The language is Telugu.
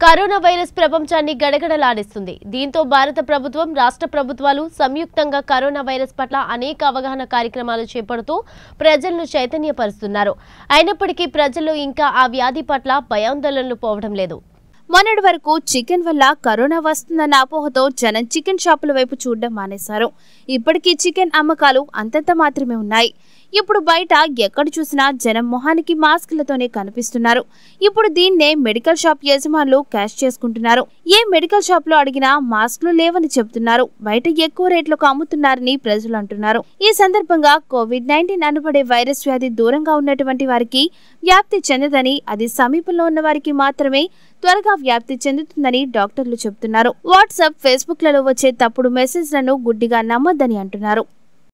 కరోనా వైరస్ ప్రపంచాన్ని గడగడలాడిస్తుంది దీంతో భారత ప్రభుత్వం రాష్ట్ర ప్రభుత్వాలు సంయుక్తంగా కరోనా వైరస్ పట్ల అనేక అవగాహన కార్యక్రమాలు చేపడుతూ ప్రజలను చైతన్యపరుస్తున్నారు అయినప్పటికీ ప్రజల్లో ఇంకా ఆ వ్యాధి పట్ల భయాందోళనలు పోవడం లేదు మొన్నటి వరకు చికెన్ వల్ల కరోనా వస్తుందన్న అపోహతో జనం చికెన్ షాపుల వైపు చూడడం మానేశారు ఇప్పటికీ చికెన్ అమ్మకాలు అంతంత మాత్రమే ఉన్నాయి ఇప్పుడు బయట ఎక్కడ చూసినా జనం మొహానికి మాస్కులతోనే కనిపిస్తున్నారు ఇప్పుడు దీన్నే మెడికల్ షాప్ యజమానులు క్యాష్ చేసుకుంటున్నారు ఏ మెడికల్ షాప్ లో అడిగినా మాస్కులు లేవని చెబుతున్నారు బయట ఎక్కువ రేట్లకు అమ్ముతున్నారని ప్రజలు అంటున్నారు ఈ సందర్భంగా కోవిడ్ నైన్టీన్ అనబడే వైరస్ వ్యాధి దూరంగా ఉన్నటువంటి వారికి వ్యాప్తి చెందదని అది సమీపంలో ఉన్న వారికి మాత్రమే త్వరగా వ్యాప్తి చెందుతుందని డాక్టర్లు చెబుతున్నారు వాట్సాప్ ఫేస్బుక్ లలో వచ్చే తప్పుడు మెసేజ్లను గుడ్డిగా నమ్మొద్దని అంటున్నారు